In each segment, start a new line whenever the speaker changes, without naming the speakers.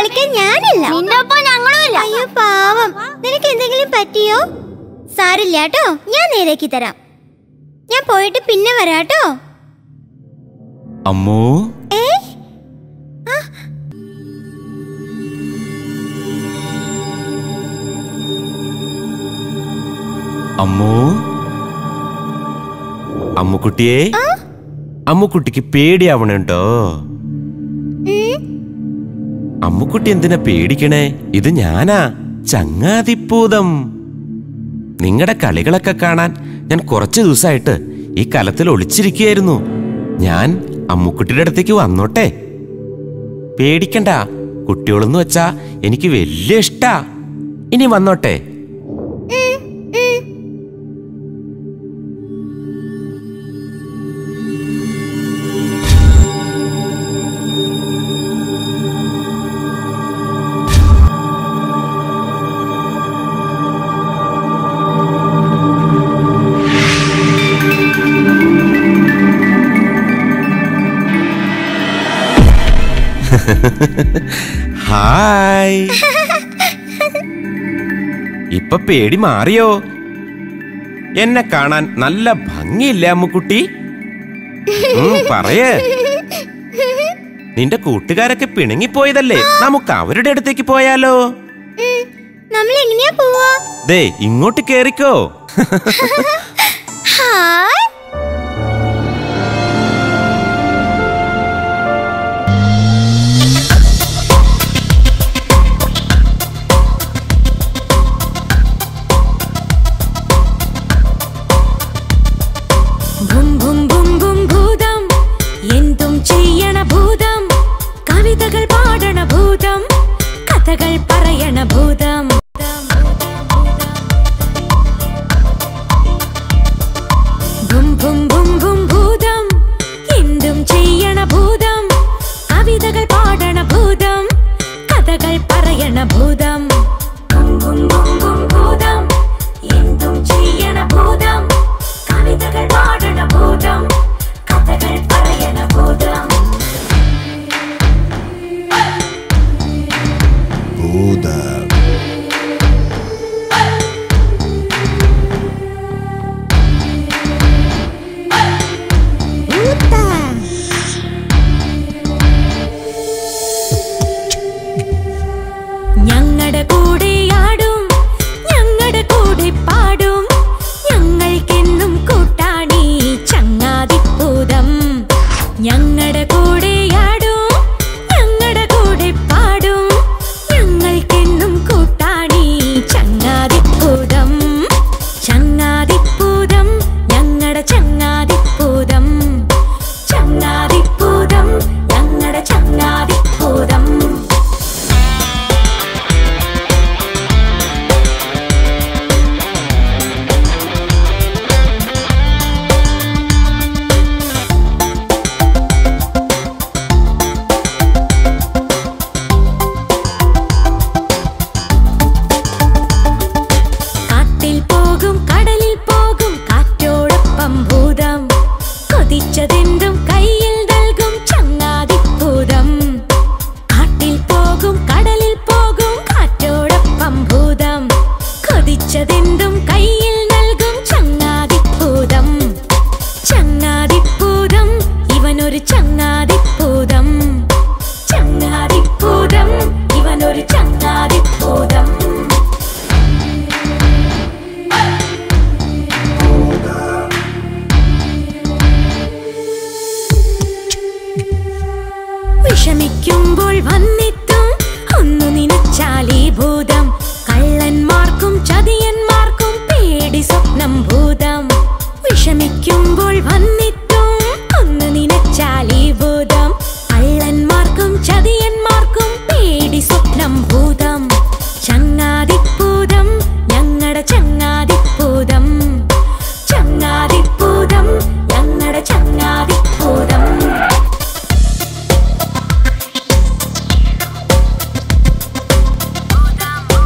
കളിക്കാൻ ഞാനില്ല
നിന്റെ ഒപ്പം ഞങ്ങളും ഇല്ല
അയ്യോ പാവം നിനക്ക് എന്തെങ്കിലും പറ്റിയോ സാരില്ല കേട്ടോ ഞാൻ നേരാക്കി തരാം ഞാൻ പോയിട്ട് പിന്നെ വരാട്ടോ
അമ്മൂ
ഏ
അമ്മൂ അമ്മുക്കുട്ടിയെ അമ്മുക്കുട്ടിക്ക് പേടിയാവണുണ്ടോ അമ്മുക്കുട്ടി എന്തിനാ പേടിക്കണേ ഇത് ഞാനാ ചങ്ങാതിപ്പൂതം നിങ്ങളുടെ കളികളൊക്കെ കാണാൻ ഞാൻ കുറച്ച് ദിവസമായിട്ട് ഈ കലത്തിൽ ഒളിച്ചിരിക്കുകയായിരുന്നു ഞാൻ അമ്മുക്കുട്ടിയുടെ അടുത്തേക്ക് വന്നോട്ടെ പേടിക്കണ്ട കുട്ടികളെന്ന് വെച്ചാ എനിക്ക് വലിയ ഇഷ്ടാ ഇനി വന്നോട്ടെ ഹായ് ഇപ്പൊ പേടി മാറിയോ എന്നെ കാണാൻ നല്ല ഭംഗിയില്ലേ അമ്മുക്കുട്ടി ഉം, പറയേ നിന്റെ കൂട്ടുകാരൊക്കെ പിണങ്ങിപ്പോയതല്ലേ നമുക്ക് അവരുടെ അടുത്തേക്ക് പോയാലോ
നമ്മൾ എങ്ങനെയാ പോവാ
ദേ ഇങ്ങോട്ട് കേറിക്കോ
ഹായ്
ഭും ഭും ഭും ഭും ഭൂതം എന്തും ചെയ്യണ ഭൂതം കവിതകൾ പാടണ ഭൂതം കഥകൾ പറയണ ഭൂതം ഭും ഭും ഭും ഭും ഭൂതം എന്തും ചെയ്യണ ഭൂതം കവിതകൾ പാടണ ഭൂതം കഥകൾ പറയണ ഭൂതം ഭും ഭും ഭും ഭും ഭൂതം എന്തും ചെയ്യണ ഭൂതം കവിതകൾ പാടണ ഭൂതം കഥകൾ പറയണ ഭൂതം ഞങ്ങളുടെ കൂടെയാടും ഞങ്ങളുടെ കൂടെ പാടും ഞങ്ങൾക്കെന്നും കൂട്ടാണി ചങ്ങാതിപ്പൂതം ഞങ്ങളുടെ കൂടെയാടും ഞങ്ങളുടെ കൂടെ പാടും ഞങ്ങൾക്കെന്നും കൂട്ടാണി ചങ്ങാതിപ്പൂതം ചങ്ങാതിപ്പൂതം ഞങ്ങളുടെ ചങ്ങാതിപ്പൂതം ചങ്ങാതിപ്പൂതം ഞങ്ങളുടെ ചങ്ങാതിപ്പൂതം കാട്ടിൽ പോകും കടലിൽ പോകും കാറ്റോടൊപ്പം ഭൂതം കൊതിച്ചതെന്തും കയ്യിൽ നൽകും ചങ്ങാതിപ്പൂതം കാട്ടിൽ പോകും കടലിൽ പോകും കാറ്റോടൊപ്പം ഭൂതം കൊതിച്ചതെന്തും കയ്യിൽ നൽകും ചങ്ങാതിപ്പൂതം ചങ്ങാതിപ്പൂതം ഇവനൊരു ചങ്ങാതിപ്പൂതം ചങ്ങാതിപ്പൂതം ഇവനൊരു ചങ്ങാതിപ്പൂതം വിഷമിക്കുമ്പോൾ വന്നെത്തും ഒന്നു നിനച്ചാൽ ഈ ഭൂതം കള്ളന്മാർക്കും ചതിയന്മാർക്കും പേടി സ്വപ്നം ഭൂതം വിഷമിക്കുമ്പോൾ വന്നെത്തും ഒന്ന് നിനച്ചാൽ ഈ ഭൂതം കള്ളന്മാർക്കും ചതിയന്മാർക്കും പേടി സ്വപ്നം ഭൂതം ചങ്ങാതിപ്പൂതം ഞങ്ങളുടെ ചങ്ങാതിപ്പൂതം ചങ്ങാതിപ്പൂതം ഞങ്ങളുടെ ചങ്ങാതിപ്പൂതം ഭൂതം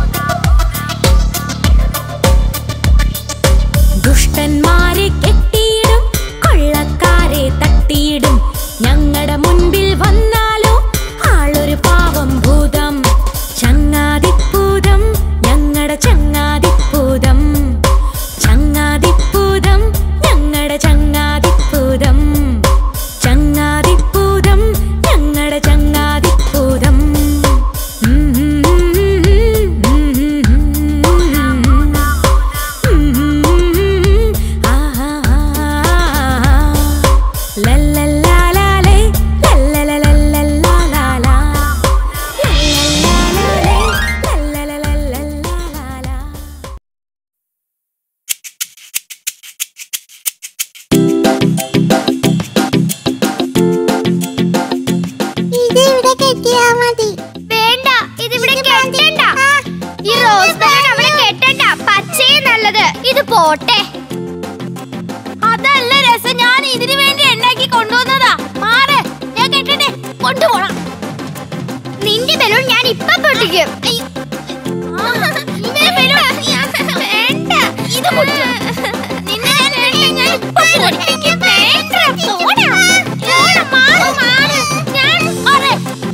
പോട്ടെ അതല്ല രസം ഞാൻ ഇതിനു വേണ്ടി ഉണ്ടാക്കി കൊണ്ടുവന്നതാ മാറ് ഞാൻ കെട്ടട്ടെ കൊണ്ടുപോണം നിന്റെ ബലൂൺ ഞാൻ ഇപ്പൊ പൊട്ടിക്കും അയ്യോ. നിന്റെ ബലൂൺ ഞാൻ- വേണ്ട ഇത് പൊട്ടിച്ചോ. നിന്നെ ഞാൻ വേണ്ട, ഞാൻ ഇപ്പൊ പൊട്ടിക്കും. വേണ്ട, പോടാ. പോടാ, മാറ്, മാറ്. ഞാൻ മാറ്.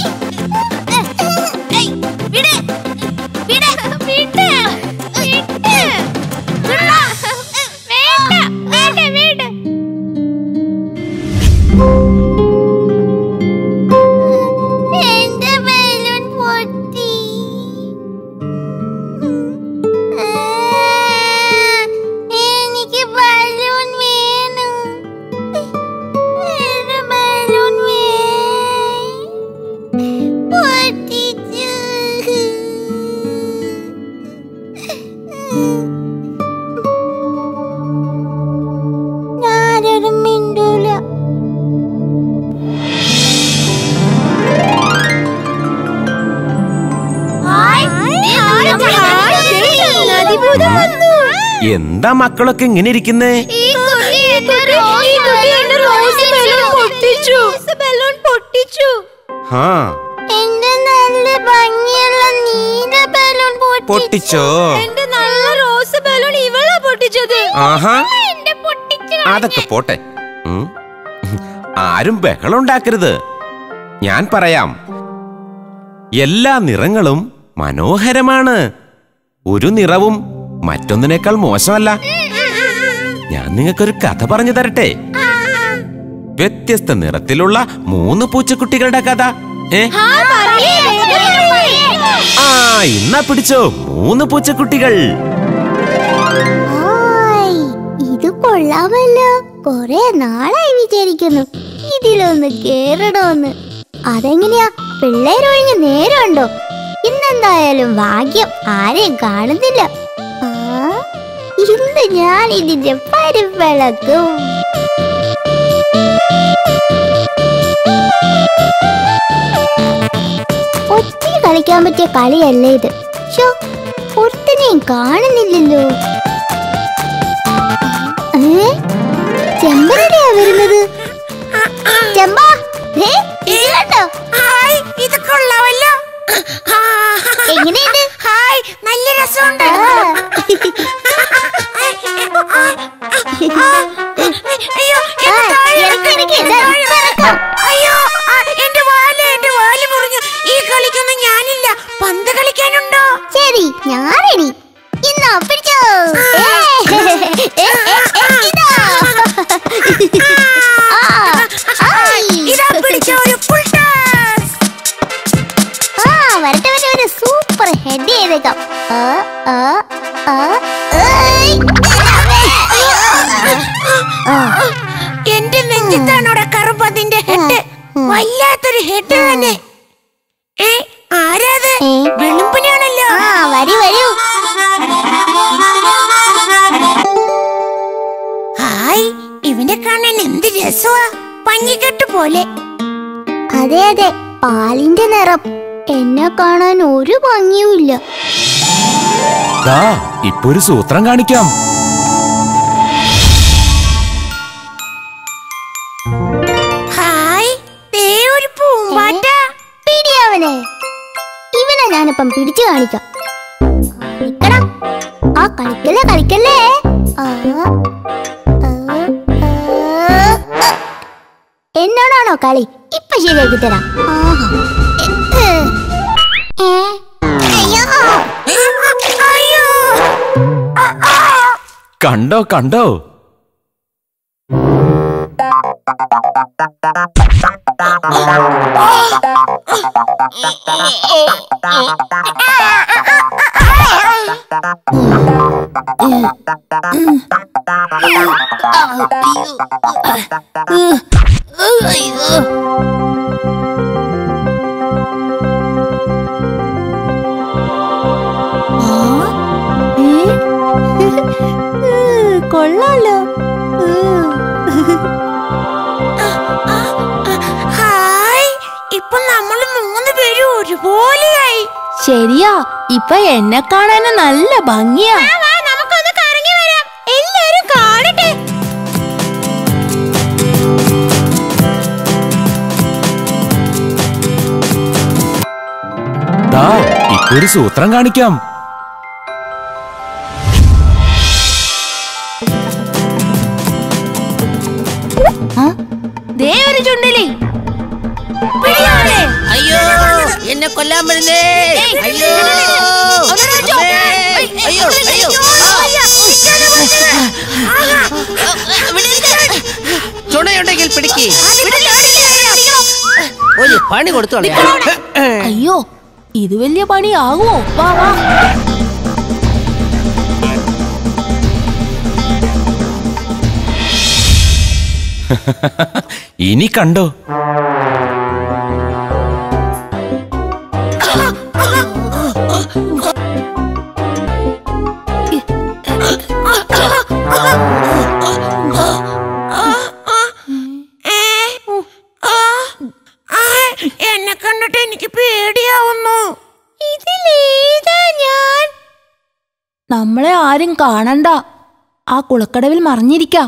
ഏയ്, വിട്. വിട്, വിട്, വിട്. വിടാ. വേണ്ട, വേണ്ട, വേണ്ട. എന്റെ ബലൂൺ പൊട്ടി എനിക്ക് ബലൂൺ വേണം എന്റെ ബലൂൺ പൊട്ടിച്ചു ഞാനൊരു മിണ്ടൂല
എന്താ മക്കളൊക്കെ ഇങ്ങനെ ഇരിക്കുന്നേ ഹാ
എന്റെ നല്ല ഭംഗിയുള്ള നീല ബലൂൺ
പൊട്ടിച്ചോ
എന്റെ നല്ല റോസ് ബലൂൺ ഇവളാ പൊട്ടിച്ചത്
ആഹാ
എന്റെ പൊട്ടിച്ചു
അതൊക്കെ പോട്ടെ ഉം. ആരും ബഹളം ഉണ്ടാക്കരുത് ഞാൻ പറയാം എല്ലാ നിറങ്ങളും മനോഹരമാണ് ഒരു നിറവും മറ്റൊന്നിനേക്കാൾ മോശമല്ല ഞാൻ നിങ്ങൾക്കൊരു കഥ പറഞ്ഞു തരട്ടെ വ്യത്യസ്ത നിറത്തിലുള്ള മൂന്ന് പൂച്ചക്കുട്ടികളുടെ കഥ ഏ ആ ഇന്നാ പിടിച്ചോ മൂന്ന് പൂച്ചക്കുട്ടികൾ
ഇത് കൊള്ളാമല്ലോ കൊറേ നാളായി വിചാരിക്കുന്നു ഇതിലൊന്ന് കേറണോന്ന് അതെങ്ങനെയാ പിള്ളേരൊഴിഞ്ഞ് നേരമുണ്ടോ ഇന്നെന്തായാലും ഭാഗ്യം ആരെയും കാണുന്നില്ല ആ ഇന്ന് ഞാൻ ഇതിന്റെ പരിപ്പിളക്കും ഒത്തിരി കളിക്കാൻ പറ്റിയ കളിയല്ലേ ഇത് ഷോ ഒരുത്തനെയും കാണുന്നില്ലല്ലോ ഏ? ചെമ്പനടിയാ വരുന്നത് ചെമ്പ ദേ, ഇത് കണ്ടോ
ഇത് കൊള്ളാമല്ലോ
എങ്ങനെയുണ്ട്
ഹായ് നല്ല രസമുണ്ട് അയ്യോ
ആ, ഇറക്ക്, ഇറക്ക്, ദേ, ഇപ്പൊ ഇറക്കാം.
അയ്യോ ആ, എന്റെ വാല് എന്റെ വാല് മുറിഞ്ഞു ഈ കളിക്കൊന്നും ഞാനില്ല പന്ത് കളിക്കാനുണ്ടോ
ശരി ഞാൻ റെഡി ഇന്നാ പിടിച്ചോ ഏ, ഏ, ഏ, ഏ, ഇതാ. ആ, ആയി.
ഇതാ പിടിച്ച ഒരു full toss.
ആ വരട്ടെ വരട്ടെ വരട്ടെ സൂപ്പർ ഹെഡ് ചെയ്തേക്കാം ആ, ആ, ആ, ഏയ്. ആ,
എന്റെ നെഞ്ചത്താണോടെ കറുപ്പതിന്റെ ഹെഡ് വല്ലാത്തൊരു ഹെഡ് തന്നെ ഏ ആരാത്
ഏ?
വെളുപ്പിനാണല്ലോ
ആ വരൂ വരൂ
ഹായ് ഇവനെ കാണാൻ എന്ത് രസമാ പഞ്ഞിക്കെട്ട് പോലെ
അതെ അതെ പാലിന്റെ നിറം എന്നെ കാണാൻ ഒരു ഭംഗിയുമില്ല
ദാ ഇപ്പൊ ഒരു സൂത്രം കാണിക്കാം
ഹായ് ദേ ഒരു പൂമ്പാറ്റ
പിടിയവനെ ഇവനെ ഞാനിപ്പം പിടിച്ചു കാണിക്കാം കളിക്കണം ആ കളിക്കല്ലേ കളിക്കല്ലേ ആ, ആ, ആ. എന്നോടാണോ കളി ഇപ്പൊ ശരിയാക്കി തരാം ആഹാ. ഏ, ഏ, അയ്യോ.
അയ്യോ
കണ്ടോ കണ്ടോ
കൊള്ളാലോ
ഹായ് ഇപ്പൊ നമ്മള് മൂന്ന് പേരും ഒരുപോലെയായി
ശരിയാ ഇപ്പൊ എന്നെ കാണാൻ നല്ല ഭംഗിയാ
നമുക്കൊന്ന് കറങ്ങി വരാം
ദാ ഇപ്പൊ ഒരു സൂത്രം കാണിക്കാം
ദേ ഒരു ചുണ്ടലി
അയ്യോ എന്നെ കൊല്ലാൻ വരുന്നേ
ഏയ്,
അയ്യോ
ഒന്ന് വിളിച്ചോ.
അമ്മേ.
ഏയ്, ഏയ്,
അയ്യോ
ഒന്ന്
അയ്യോ
വിളിച്ചോ.
ചുണയുണ്ടെങ്കിൽ പിടിക്ക് ഒരു പണി കൊടുത്തു കളയാം.
അയ്യോ ഇത് വലിയ പണിയാകുമോ വാ വാ
ഇനി കണ്ടോ
എന്നെ കണ്ടിട്ട് എനിക്ക് പേടിയാവുന്നു
ഇതിലേതാ ഞാൻ നമ്മളെ ആരും കാണണ്ട ആ കുളക്കടവിൽ മറിഞ്ഞിരിക്കാം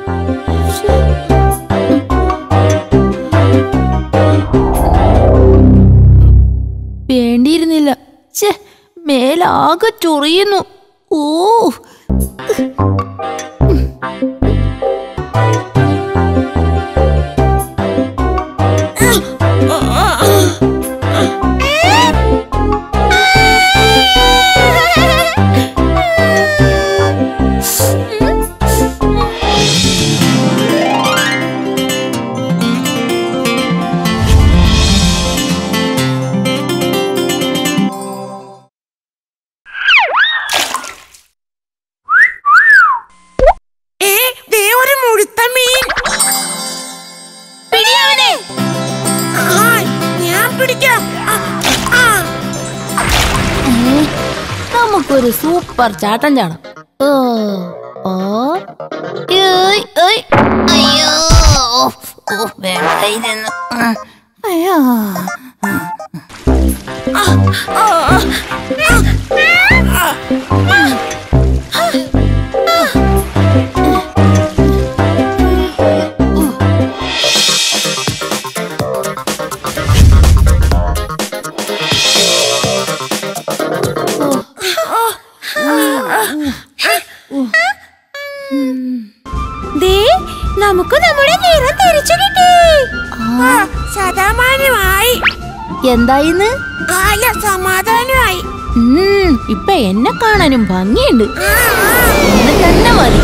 വേണ്ടിയിരുന്നില്ല ഛേ മേലാകെ ചൊറിയുന്നു ഓ
ഏ ദേ ഒരു മുഴുത്ത മീൻ
പിടിയവനെ
ആ, ഞാൻ പിടിക്കാം ആ, ആ.
നമുക്കൊരു സൂപ്പർ ചാട്ടം ചാടാം ഓ ഓ ഏയ്, ഏയ്. അയ്യോ ഓ വേണ്ട ഇതെന്ന് അയ്യോ
ദേ നമുക്ക് നമ്മുടെ നിറം തിരിച്ചു കിട്ടി ആ, സമാധാനമായി
എന്തായിന്ന്
അല്ല സമാധാനമായി
ഉം, ഇപ്പൊ എന്നെ കാണാനും ഭംഗിയുണ്ട്
ആ, ആ.
എന്ന് തന്നെ മതി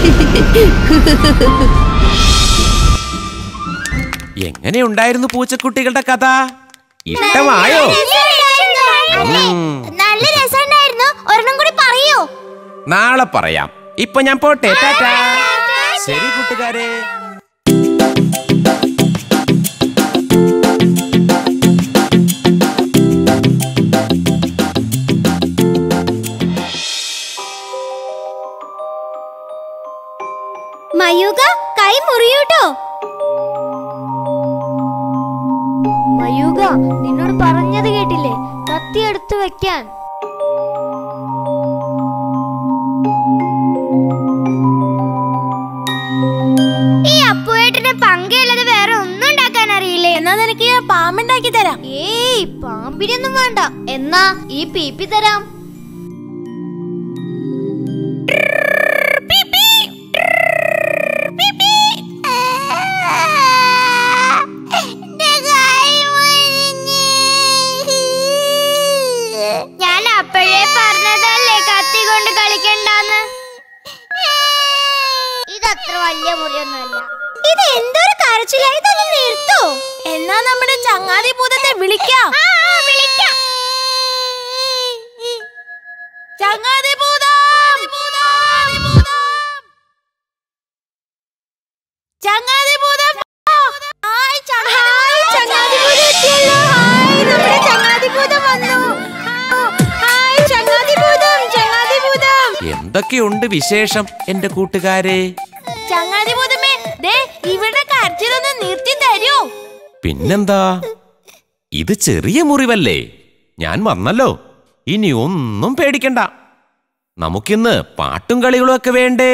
എങ്ങനെയുണ്ടായിരുന്നു പൂച്ചക്കുട്ടികളുടെ കഥ ഇഷ്ടമായോ ഉം,
നല്ല രസമുണ്ടായിരുന്നു ഒരെണ്ണം കൂടി പറയോ
നാളെ പറയാം ഇപ്പൊ ഞാൻ പോട്ടെ ടാറ്റാ ശരി കൂട്ടുകാരെ
മയൂക കൈ മുറിയൂട്ടോ മയൂക നിന്നോട് പറഞ്ഞത് കേട്ടില്ലേ കത്തി എടുത്തു വെക്കാൻ ഈ അപ്പുവേട്ടന് പങ്കയില്ലാതെ വേറെ ഒന്നും ഉണ്ടാക്കാൻ അറിയില്ലേ എന്നാ നിനക്ക് പാമ്പുണ്ടാക്കി തരാം ഏയ് പാമ്പിനൊന്നും വേണ്ട എന്നാ ഈ പീപ്പി തരാം ഞാൻ അപ്പോഴേ പറഞ്ഞതല്ലേ കത്തി കൊണ്ട് കളിക്കണ്ടെന്ന് ഇതത്ര വലിയ മുറിയൊന്നുമല്ല ഇത് എന്തൊരു കരച്ചില ഇതൊന്ന് നിർത്തോ എന്നാ നമ്മുടെ ചങ്ങാതി ഭൂതത്തെ വിളിക്കാം വിളിക്കാം ചങ്ങാതി ഭൂതം ചങ്ങാതി ഭൂതം ഹായ് ചങ്ങാതി ഭൂതം എത്തിയല്ലോ ഹായ് നമ്മുടെ ചങ്ങാതി ഭൂതം വന്നു ഹായ് ചങ്ങാതി ഭൂതം ചങ്ങാതി ഭൂതം
എന്തൊക്കെയുണ്ട് വിശേഷം എന്റെ കൂട്ടുകാരെ
ചങ്ങാതി ഭൂതമേ ദേ ഇവിടെ കരച്ചിലൊന്ന് നിർത്തി തരൂ
പിന്നെന്താ ഇത് ചെറിയ മുറിവല്ലേ ഞാൻ വന്നല്ലോ ഇനി ഒന്നും പേടിക്കണ്ട നമുക്കിന്ന് പാട്ടും കളികളും ഒക്കെ വേണ്ടേ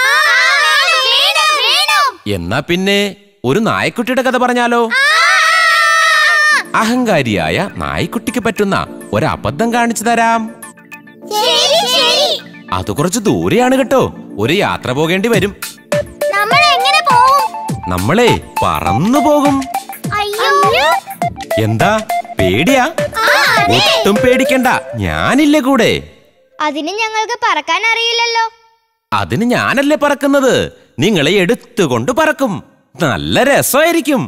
എന്നാ പിന്നെ ഒരു നായക്കുട്ടിയുടെ കഥ പറഞ്ഞാലോ അഹങ്കാരിയായ നായ്ക്കുട്ടിക്ക് പറ്റുന്ന ഒരബദ്ധം കാണിച്ചു തരാം
ശരി ശരി
അത് കുറച്ച് ദൂരെയാണ് കേട്ടോ ഒരു യാത്ര പോകേണ്ടി വരും
നമ്മൾ എങ്ങനെ പോവും
നമ്മളെ പറന്നു പോകും
അയ്യോ
എന്താ പേടിയാ
ആ, അതെ.
ഒട്ടും പേടിക്കണ്ട ഞാനില്ലേ കൂടെ
അതിന് ഞങ്ങൾക്ക് പറക്കാൻ അറിയില്ലല്ലോ
അതിന് ഞാനല്ലേ പറക്കുന്നത് നിങ്ങളെ എടുത്തുകൊണ്ട് പറക്കും നല്ല രസമായിരിക്കും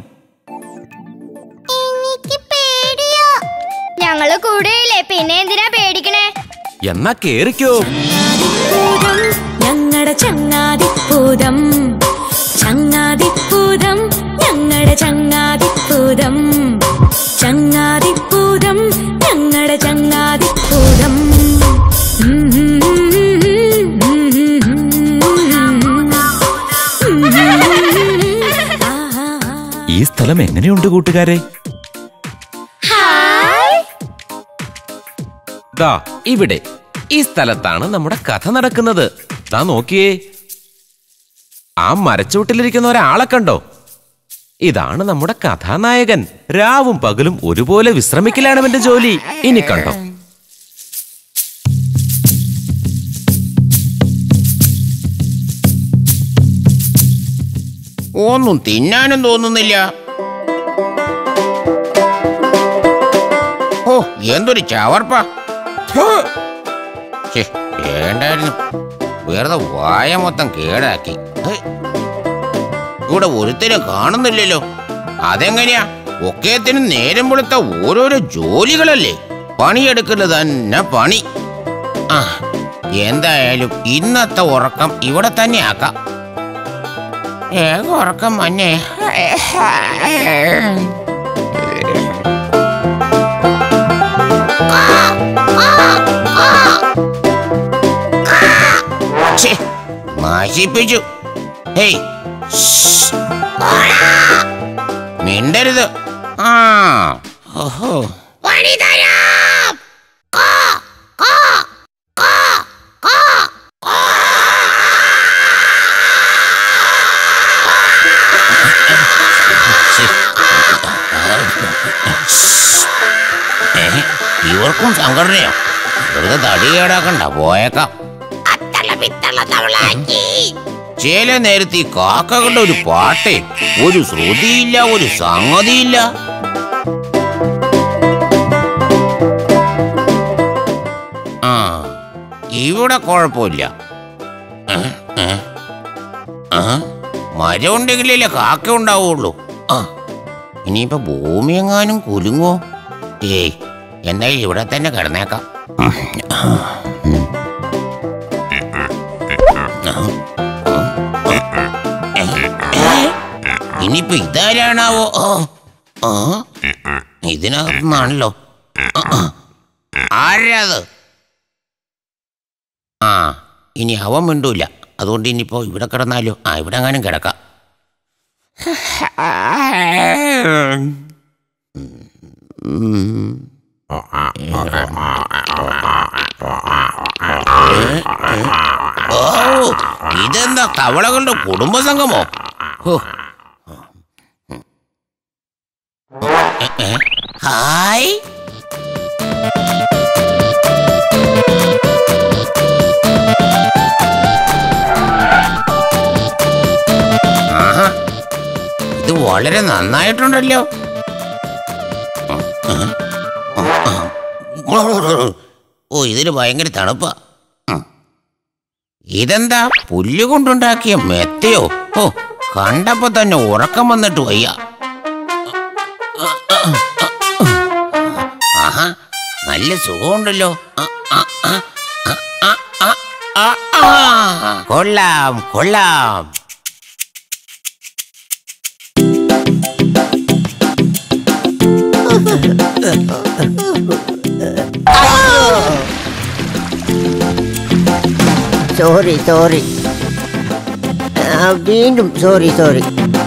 എനിക്ക് പേടിയാ ഞങ്ങള് കൂടെയില്ലേ പിന്നെ എന്തിനാ പേടിക്കണേ
എന്നാ കേറിക്കോ
പൂതം ഞങ്ങളുടെ ചങ്ങാതിപ്പൂതം ചങ്ങാതിപ്പൂതം ഞങ്ങളുടെ ചങ്ങാതിപ്പൂതം ചങ്ങാതിപ്പൂതം ഞങ്ങളുടെ ചങ്ങാതിപ്പൂതം
ഈ സ്ഥലം എങ്ങനെയുണ്ട് കൂട്ടുകാരെ ദാ ഇവിടെ ഈ സ്ഥലത്താണ് നമ്മുടെ കഥ നടക്കുന്നത് ദാ നോക്കിയേ ആ മരച്ചുവട്ടിലിരിക്കുന്ന ഒരാളെ കണ്ടോ ഇതാണ് നമ്മുടെ കഥാനായകൻ രാവും പകലും ഒരുപോലെ വിശ്രമിക്കലാണ് അവന്റെ ജോലി ഇനി കണ്ടോ
ഒന്നും തിന്നാനും തോന്നുന്നില്ല ഓ എന്തൊരു ചവർപ്പ ഥു. ഛെ, വേണ്ടായിരുന്നു വെറുതെ വായ മൊത്തം കേടാക്കി ഹ്. ഇവിടെ ഒരുത്തരും കാണുന്നില്ലല്ലോ അതെങ്ങനെയാ ഒക്കേത്തിനും നേരം വെളുത്ത ഓരോരോ ജോലികളല്ലേ പണിയെടുക്കുന്നത് തന്നെ പണി ആ എന്തായാലും ഇന്നത്തെ ഉറക്കം ഇവിടെ തന്നെ ആക്കാം ഏക ഉറക്കം മഞ്ഞേ ഛെ, നശിപ്പിച്ചു ഹേയ് ശ്ശ്. മിണ്ടരുത് ആ ഓഹോ പണി തരാം ഏ, ഇവർക്കും സംഘടനയോ വെറുതെ തടി കേടാക്കണ്ട പോയേക്കാം ചില നേരത്തെ ഈ കാക്കകളുടെ ഒരു പാട്ടേ ഒരു ശ്രുതിയില്ല ഒരു സംഗതിയില്ല ആ ഇവിടെ കുഴപ്പമില്ല ഏ, ഏ, ആ, മരം ഉണ്ടെങ്കിലല്ലേ കാക്ക ഉണ്ടാവുള്ളൂ ആ ഇനിയിപ്പോ ഭൂമി എങ്ങാനും കുലുങ്ങോ ഏയ് എന്തായാലും ഇവിടെ തന്നെ കിടന്നേക്കാം ഇനിയിപ്പോ ഇതാരാണാവോ ഓ, ആ ഇതിനകത്തുനിന്നാണല്ലോ ആരാത് ആ ഇനി അവൻ മിണ്ടൂല അതുകൊണ്ട് ഇനിയിപ്പോ ഇവിടെ കിടന്നാലോ ആ ഇവിടെ എങ്ങാനും കിടക്കാം ഓ ഇതെന്താ തവളകളുടെ കുടുംബസംഗമോ ഹോ. എ, എ, ഹായ് ആഹാ. ഇത് വളരെ നന്നായിട്ടുണ്ടല്ലോ ഓ ഇതിന് ഭയങ്കര തണുപ്പാ ഉം. ഇതെന്താ പുല്ല് കൊണ്ടുണ്ടാക്കിയ മെത്തയോ ഓ കണ്ടപ്പോ തന്നെ ഉറക്കം വന്നിട്ട് വയ്യ ആഹാ നല്ല സുഖമുണ്ടല്ലോ ആ, ആ, ആ, ആ, ആ, ആ, ആ, ആ. കൊള്ളാം കൊള്ളാം
സോറി സോറി ആ, വീണ്ടും സോറി സോറി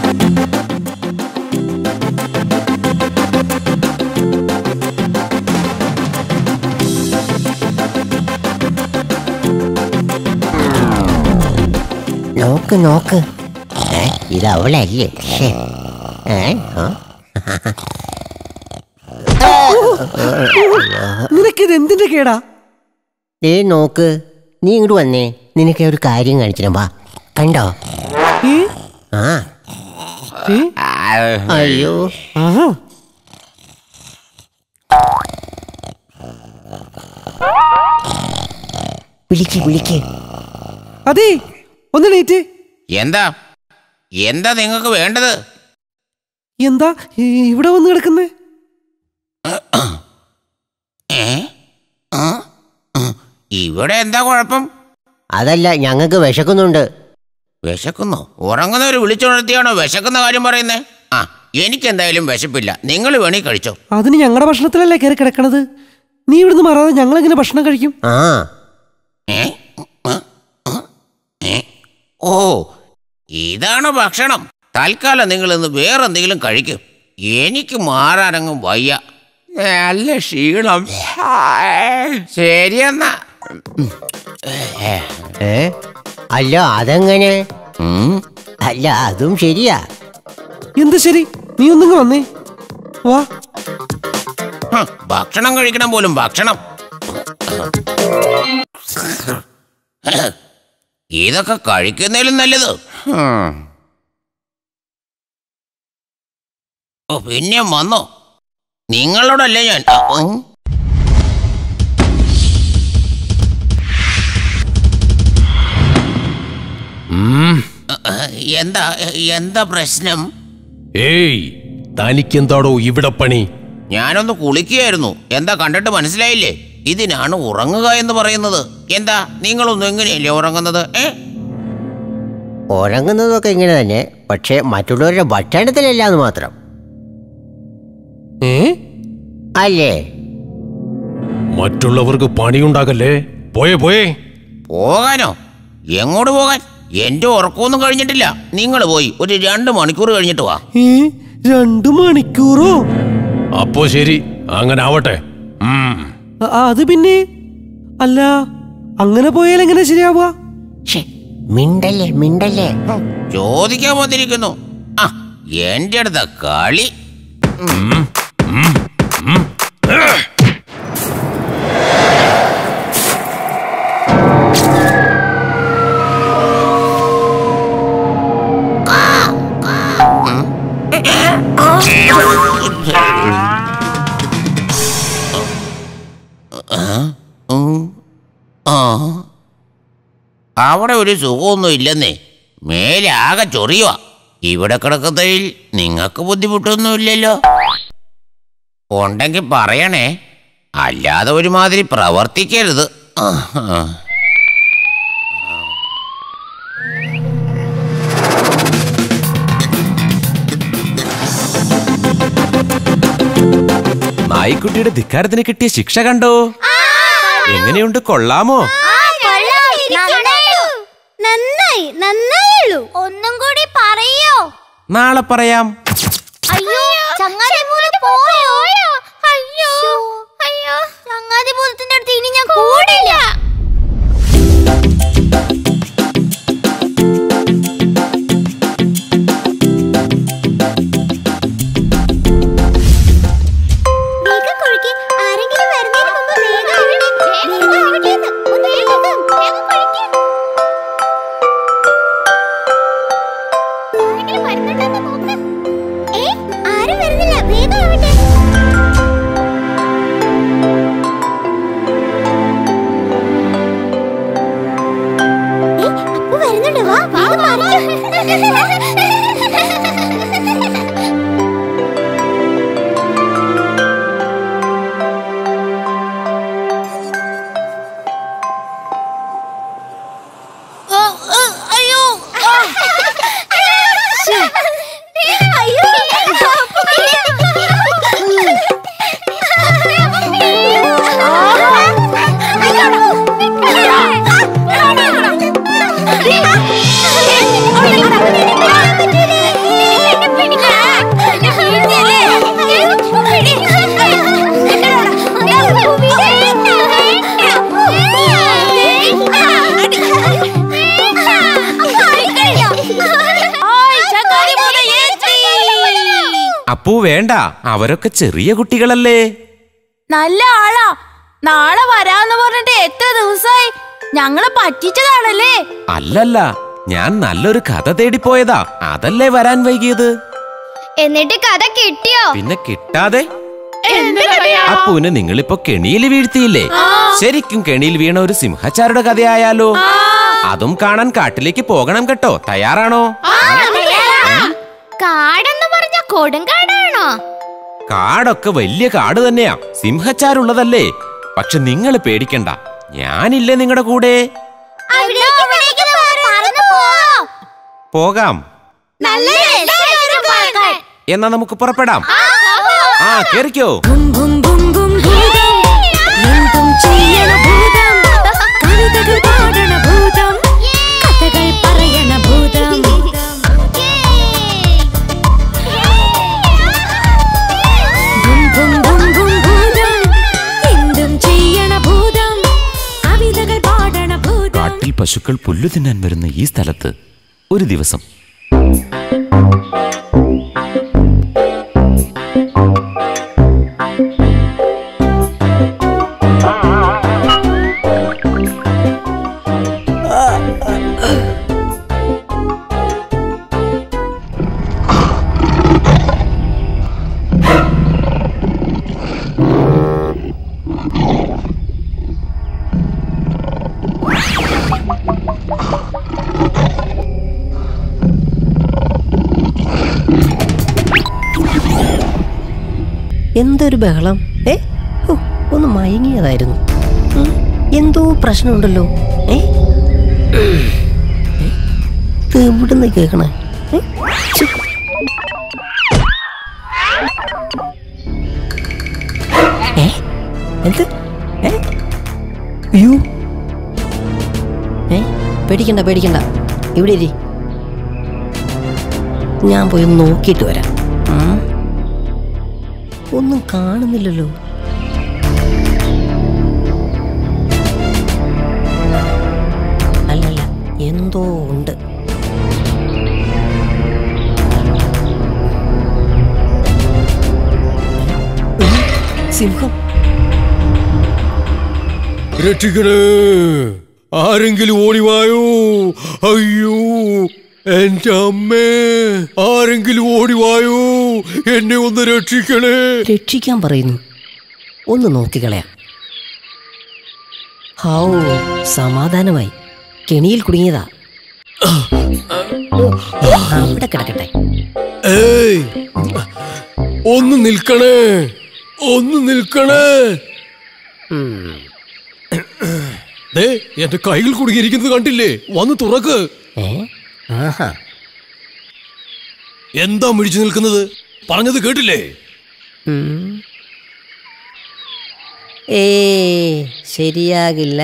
നോക്ക് നോക്ക് ഏ, ഇത് അവളല്ലേ ശ്ശേ. ഏ, ആ?
നിനക്കിത് എന്തിന്റെ കേടാ
ദേ നോക്ക് നീ ഇങ്ങോട്ട് വന്നേ നിനക്ക് ഒരു കാര്യം കാണിച്ചിട്ട് വാ കണ്ടോ
ഏ?
ആ
ഏ?
അയ്യോ
ആഹാ.
വിളിക്ക് വിളിക്ക്
അതെ ഒന്ന് നീറ്റ്
എന്താ എന്താ നിങ്ങൾക്ക് വേണ്ടത്
എന്താ ഈ ഇവിടെ വന്ന് കിടക്കുന്നേ
ഏ ആ? ഉം. ഇവിടെ എന്താ കുഴപ്പം
അതല്ല ഞങ്ങൾക്ക് വിശക്കുന്നുണ്ട്
വിശക്കുന്നു ഉറങ്ങുന്നവർ വിളിച്ചുണർത്തിയാണോ വിശക്കുന്ന കാര്യം പറയുന്നേ ആ എനിക്കെന്തായാലും വിശപ്പില്ല നിങ്ങൾ വേണി കഴിച്ചോ
അതിന് ഞങ്ങളുടെ ഭക്ഷണത്തിലല്ലേ കയറി കിടക്കണത് നീ ഇവിടുന്ന് മാറാതെ ഞങ്ങൾ എങ്ങനെ ഭക്ഷണം കഴിക്കും
ആ
ഏ? ആ? ആ? ഏ? ഓ ഇതാണ് ഭക്ഷണം തൽക്കാലം നിങ്ങൾ ഇന്ന് വേറെന്തെങ്കിലും കഴിക്കും എനിക്ക് മാറാനങ്ങും വയ്യ നല്ല ക്ഷീണം ശരിയെന്നാ
ഏ അല്ല അതെങ്ങനെ
ഉം.
അല്ല അതും ശരിയാ
എന്ത് ശരി നീ ഒന്നിങ്ങ് വന്നേ വാ
ഹ, ഭക്ഷണം കഴിക്കണം പോലും ഭക്ഷണം ഇതൊക്കെ കഴിക്കുന്നതിലും നല്ലത് ഹും. ഓ പിന്നെ വന്നോ നിങ്ങളോടല്ലേ ഞാൻ ആ, ഉം. എന്താ എന്താ പ്രശ്നം
ഏയ് തനിക്കെന്താടോ ഇവിടെ പണി
ഞാനൊന്ന് കുളിക്കുകയായിരുന്നു എന്താ കണ്ടിട്ട് മനസ്സിലായില്ലേ ഇതിനാണ് ഉറങ്ങുക എന്ന് പറയുന്നത് എന്താ നിങ്ങളൊന്നും എങ്ങനെയല്ലേ ഉറങ്ങുന്നത് ഏ
ഉറങ്ങുന്നതൊക്കെ ഇങ്ങനെ തന്നെ പക്ഷേ മറ്റുള്ളവരുടെ ഭക്ഷണത്തിലല്ല എന്ന് മാത്രം
ഏ
അല്ലേ
മറ്റുള്ളവർക്ക് പണിയുണ്ടാകല്ലേ പോയേ പോയേ
പോകാനോ എങ്ങോട്ട് പോകാൻ എന്റെ ഉറക്കമൊന്നും കഴിഞ്ഞിട്ടില്ല നിങ്ങൾ പോയി ഒരു രണ്ട് മണിക്കൂർ കഴിഞ്ഞിട്ട് വാ
ഏ രണ്ടു മണിക്കൂറോ
അപ്പോ ശരി അങ്ങനെ ആവട്ടെ ഉം.
അ- അത് പിന്നെ അല്ല അങ്ങനെ പോയാൽ എങ്ങനെ ശരിയാവുക
ഛെ, മിണ്ടല്ലേ മിണ്ടല്ലേ
ചോദിക്കാൻ വന്നിരിക്കുന്നു ആ എന്റെ അടുത്ത കളി ഉം. ആ അവിടെ ഒരു സുഖമൊന്നും ഇല്ലെന്നേ മേലെ ആകെ ചൊറിയുക ഇവിടെ കിടക്കുന്നതിൽ നിങ്ങൾക്ക് ബുദ്ധിമുട്ടൊന്നുമില്ലല്ലോ ഉണ്ടെങ്കിൽ പറയണേ അല്ലാതെ ഒരുമാതിരി പ്രവർത്തിക്കരുത് ആ, ആ.
നായിക്കുട്ടിയുടെ ധിക്കാരത്തിന് കിട്ടിയ ശിക്ഷ കണ്ടോ എങ്ങനെയുണ്ട് കൊള്ളാമോ
നന്നായി നന്നായുള്ളൂ ഒന്നും കൂടി പറയോ
നാളെ പറയാം
അയ്യോ ചങ്ങാതി പൂരം പോയോ അയ്യോ അയ്യോ ചങ്ങാതി പൂരത്തിന്റെ അടുത്ത് ഇനി ഞാൻ കൂടില്ല വേഗം കുഴിക്ക്. ആരെങ്കിലും വരുന്നതിന് മുമ്പ് വേഗം ആവട്ടെ. വേഗം ആവട്ടെ എന്ന്. ഒന്ന് വേഗം. വേഗം കുഴിക്ക്. ആരെങ്കിലും വരുന്നുണ്ടോന്ന് നോക്ക്. ഏ, ആരും വരുന്നില്ല വേഗം ആവട്ടെ ഏ, അപ്പു വരുന്നുണ്ട് വാ വേഗം മാറിക്കോ. അയ്യോ അയ്യോ
അപ്പൂ വേണ്ട അവരൊക്കെ ചെറിയ കുട്ടികളല്ലേ
നല്ല ആളാ നാളെ വരാന്ന് പറഞ്ഞിട്ട് എത്ര ദിവസമായി ഞങ്ങളെ പറ്റിച്ചതാണല്ലേ
അല്ലല്ല ഞാൻ നല്ലൊരു കഥ തേടിപ്പോയതാ അതല്ലേ വരാൻ വൈകിയത്
എന്നിട്ട് കഥ കിട്ടിയോ
പിന്നെ കിട്ടാതെ അപ്പുവിനെ നിങ്ങളിപ്പോ കെണിയിൽ വീഴ്ത്തിയില്ലേ ശരിക്കും കെണിയിൽ വീണ ഒരു സിംഹച്ചാരുടെ കഥയായാലോ അതും കാണാൻ കാട്ടിലേക്ക് പോകണം കേട്ടോ തയ്യാറാണോ
കാടെന്ന് പറഞ്ഞ കൊടുങ്കാടാണോ
കാടൊക്കെ വലിയ കാട് തന്നെയാ സിംഹച്ചാരുള്ളതല്ലേ പക്ഷെ നിങ്ങൾ പേടിക്കണ്ട ഞാനില്ലേ നിങ്ങളുടെ കൂടെ പോകാം
നല്ല രസായിരിക്കും പറക്കാൻ.
എന്നാ നമുക്ക് പുറപ്പെടാം ആ കേറിക്കോ
ബും ബും ബും ബും ഭൂതം എന്തും ചെയ്യണ ഭൂതം കവിതകൾ പാടണ ഭൂതം കഥകൾ പറയണ ഭൂതം ബും ബും ബും ബും ഭൂതം എന്തും ചെയ്യണ ഭൂതം കവിതകൾ പാടണ ഭൂതം
കാട്ടിൽ പശുക്കൾ പുല്ലു തിന്നാൻ വരുന്ന ഈ സ്ഥലത്ത് ഒരു ദിവസം
എന്തൊരു ബഹളം ഏ ഓ, ഒന്ന് മയങ്ങിയതായിരുന്നു ഉം, എന്തോ പ്രശ്നമുണ്ടല്ലോ ഏ ഏ, ഇത് എവിടുന്ന് കേൾക്കണേ ഏ? ഛെ. ഏ? എന്ത് ഏ? അയ്യോ ഏ പേടിക്കണ്ട പേടിക്കണ്ട ഇവിടെ ഇരി ഞാൻ പോയി ഒന്ന് നോക്കിയിട്ട് വരാം ഉം. ഒന്നും കാണുന്നില്ലല്ലോ അല്ലല്ല എന്തോ ഉണ്ട് ഉം, സിംഹം
രക്ഷിക്കണേ ആരെങ്കിലും ഓടിവായോ അയ്യോ എന്റെ അമ്മേ ആരെങ്കിലും ഓടിവായോ എന്നെ ഒന്ന് രക്ഷിക്കണേ
രക്ഷിക്കാൻ പറയുന്നു ഒന്ന് നോക്കിക്കളയാം ഹൗ സമാധാനമായി കെണിയിൽ കുടുങ്ങിയതാ അവിടെ കിടക്കട്ടെ
ഏയ് ഒന്ന് നിൽക്കണേ ഒന്ന് നിൽക്കണേ ദേ എന്റെ കൈകൾ കുടുങ്ങിയിരിക്കുന്നത് കണ്ടില്ലേ വന്ന് തുറക്ക്
ഏ ആഹാ
എന്താ മിടിച്ചു നിൽക്കുന്നത് പറഞ്ഞത് കേട്ടില്ലേ
ഉം. ഏ ശരിയാകില്ല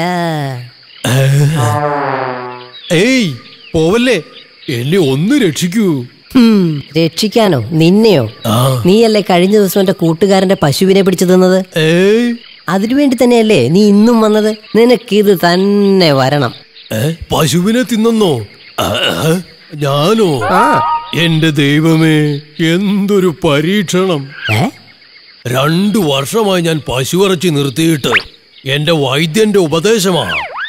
ഏയ് പോവല്ലേ എന്നെ ഒന്ന് രക്ഷിക്കൂ
ഹും, രക്ഷിക്കാനോ നിന്നെയോ
ആ
നീയല്ലേ കഴിഞ്ഞ ദിവസം എന്റെ കൂട്ടുകാരന്റെ പശുവിനെ പിടിച്ചു തിന്നത്
ഏയ്
അതിനുവേണ്ടി തന്നെയല്ലേ നീ ഇന്നും വന്നത് നിനക്കിത് തന്നെ വരണം
ഏ? പശുവിനെ തിന്നോ ഞാനോ
ആ
എന്റെ ദൈവമേ എന്തൊരു പരീക്ഷണം
ഏ
രണ്ടു വർഷമായി ഞാൻ പശുവിറച്ചി നിർത്തിയിട്ട് എന്റെ വൈദ്യന്റെ ഉപദേശമാ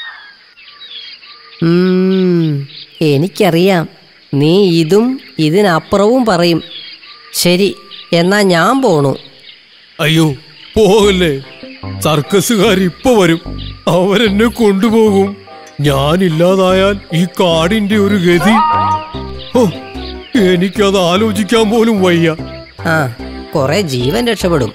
ഉം, എനിക്കറിയാം നീ ഇതും ഇതിനപ്പുറവും പറയും ശരി എന്നാ ഞാൻ പോണു
അയ്യോ പോകല്ലേ സർക്കസുകാർ ഇപ്പൊ വരും അവരെന്നെ കൊണ്ടുപോകും ഞാനില്ലാതായാൽ ഈ കാടിന്റെ ഒരു ഗതി ഓ എനിക്കത് ആലോചിക്കാൻ പോലും വയ്യ
ആ കൊറേ ജീവൻ രക്ഷപ്പെടും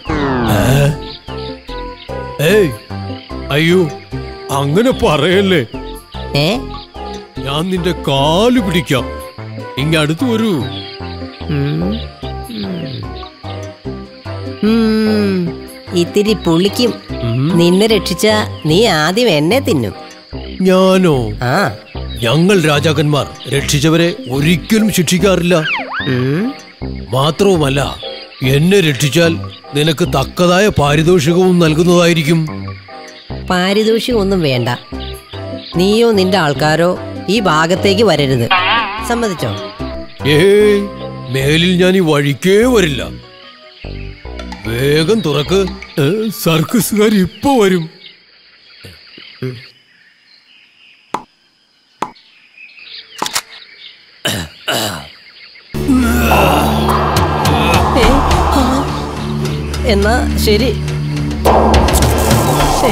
ഏയ് അയ്യോ അങ്ങനെ പറയല്ലേ
ഏ
ഞാൻ നിന്റെ കാല് പിടിക്കാം ഇങ്ങടുത്ത് വരൂ
ഉം, ഉം. ഉം, ഇത്തിരി പുളിക്കും നിന്നെ രക്ഷിച്ച നീ ആദ്യം എന്നെ തിന്നും
ഞാനോ
ആ
ഞങ്ങൾ രാജാക്കന്മാർ രക്ഷിച്ചവരെ ഒരിക്കലും ശിക്ഷിക്കാറില്ല
ഉം,
മാത്രവുമല്ല എന്നെ രക്ഷിച്ചാൽ നിനക്ക് തക്കതായ പാരിതോഷികവും നൽകുന്നതായിരിക്കും
പാരിതോഷികം ഒന്നും വേണ്ട നീയോ നിന്റെ ആൾക്കാരോ ഈ ഭാഗത്തേക്ക് വരരുത് സമ്മതിച്ചോ
ഏയ് മേലിൽ ഞാൻ ഈ വഴിക്കേ വരില്ല വേഗം തുറക്ക് ഏ, സർക്കസുകാർ ഇപ്പൊ വരും
എന്നാ ശരി ഏ?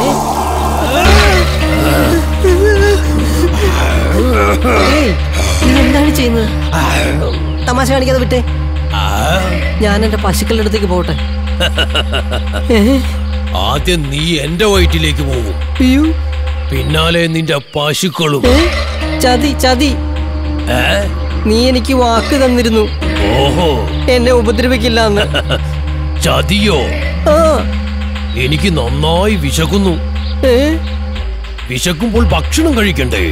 ഏയ്, നീ എന്താണ് ചെയ്യുന്നത് തമാശ കാണിക്കാതെ വിട്ടേ ഞാൻ എന്റെ പശുക്കളുടെ അടുത്തേക്ക് പോട്ടെ ഏ?
ആദ്യം നീ എന്റെ വയറ്റിലേക്ക് പോകും
അയ്യോ
പിന്നാലെ നിന്റെ പശുക്കളും
ഏ? ചതി ചതി
ഏ?
നീ എനിക്ക് വാക്ക് തന്നിരുന്നു
ഓഹോ
എന്നെ ഉപദ്രവിക്കില്ല എന്ന്
ചതിയോ
ആ
എനിക്ക് നന്നായി വിശക്കുന്നു
ഏ?
വിശക്കുമ്പോൾ ഭക്ഷണം കഴിക്കണ്ടേ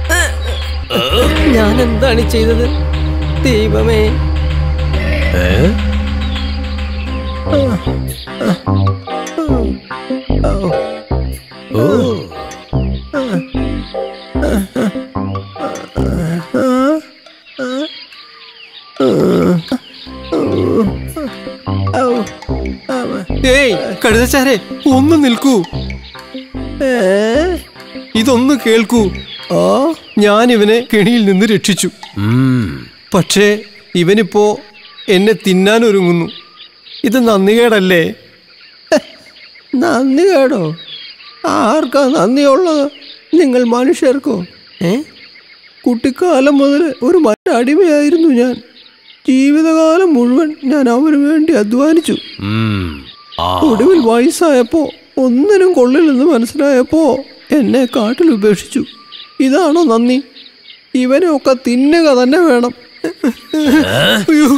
ഞാൻ എന്താണ് ചെയ്തത് ദൈവമേ
ഏ? ഓ
ഏയ് കഴുതച്ചാരെ ഒന്ന് നിൽക്കൂ ഇതൊന്ന് കേൾക്കൂ ആ ഞാൻ ഇവനെ കെണിയിൽ നിന്ന് രക്ഷിച്ചു
ഉം.
പക്ഷേ ഇവനിപ്പോ എന്നെ തിന്നാൻ ഒരുങ്ങുന്നു ഇത് നന്ദികേടല്ലേ നന്ദികേടോ ആർക്കാ നന്ദിയുള്ളത് നിങ്ങൾ മനുഷ്യർക്കോ ഏ കുട്ടിക്കാലം മുതൽ ഒരു മറ്റടിമയായിരുന്നു ഞാൻ ജീവിതകാലം മുഴുവൻ ഞാൻ അവന് വേണ്ടി അധ്വാനിച്ചു
ഉം. ആ
ഒടുവിൽ വയസ്സായപ്പോ ഒന്നിനും കൊള്ളില്ലെന്ന് മനസ്സിലായപ്പോ എന്നെ കാട്ടിൽ ഉപേക്ഷിച്ചു ഇതാണോ നന്ദി ഇവനെ ഒക്കെ തിന്നുക തന്നെ വേണം അയ്യോ.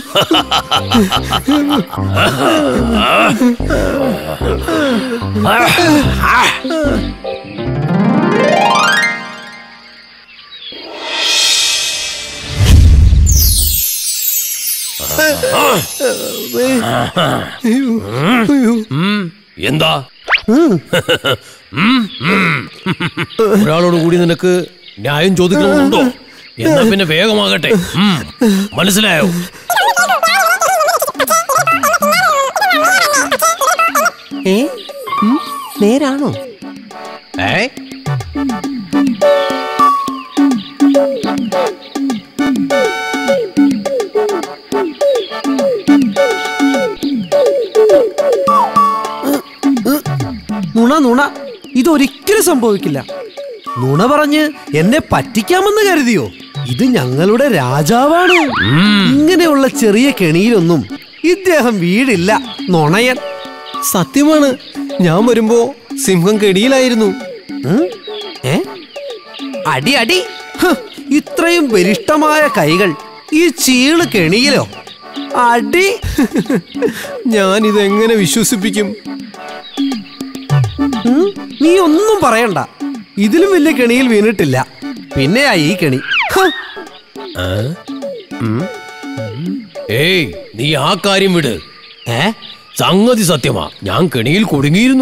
അയ്യോ. അയ്യോ.
ഉം. എന്താ ഉം, ഉം. ഒരാളോട് കൂടി നിനക്ക് ന്യായം ചോദിക്കണമെന്നുണ്ടോ എന്നാ പിന്നെ വേഗമാകട്ടെ ഉം. മനസ്സിലായോ
ഏ ഉം, നേരാണോ
ഏ
നുണ നുണ ഇതൊരിക്കലും സംഭവിക്കില്ല നുണ പറഞ്ഞ് എന്നെ പറ്റിക്കാമെന്ന് കരുതിയോ ഇത് ഞങ്ങളുടെ രാജാവാണ് ഇങ്ങനെയുള്ള ചെറിയ കെണിയിലൊന്നും ഇദ്ദേഹം വീടില്ല നുണയൻ
സത്യമാണ് ഞാൻ വരുമ്പോ സിംഹം കെടിയിലായിരുന്നു
ഉം? ഏ അടി അടി ഹ്, ഇത്രയും ബലിഷ്ടമായ കൈകൾ ഈ ചീള് കെണിയിലോ അടി
ഞാൻ ഇതെങ്ങനെ വിശ്വസിപ്പിക്കും
ഉം, നീ ഒന്നും പറയണ്ട ഇതിലും വലിയ കെണിയിൽ വീണിട്ടില്ല പിന്നെയാ ഈ കെണി ഹ്,
ഏയ് നീ ആ കാര്യം വിട്
ഏ
സംഗതി സത്യമാ ഞാൻ കെണിയിൽ കുടുങ്ങിയിരുന്നു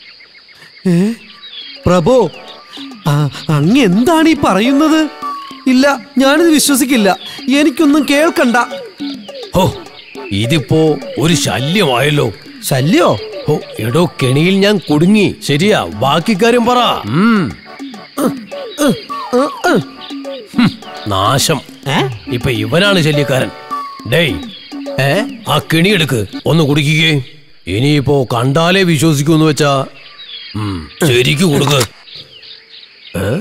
പ്രഭു ആ, അങ്ങ് എന്താണ് ഈ പറയുന്നത് ഇല്ല ഞാനിത് വിശ്വസിക്കില്ല എനിക്കൊന്നും കേൾക്കണ്ട
ഹോ ഇതിപ്പോ ഒരു ശല്യമായല്ലോ
ശല്യോ
ഹോ എടോ കെണിയിൽ ഞാൻ കുടുങ്ങി ശരിയാ ബാക്കി കാര്യം പറ ഉം. ഹും, നാശം
ഏ
ഇപ്പൊ ഇവനാണ് ശല്യക്കാരൻ ഡേയ്
ഏ
ആ കെണി എടുക്ക് ഒന്ന് കുടിക്കുകേ ഇനിയിപ്പോ കണ്ടാലേ വിശ്വസിക്കൂന്ന് വെച്ചാ ഉം, ശരിക്ക് കൊടുക്ക് ഏ?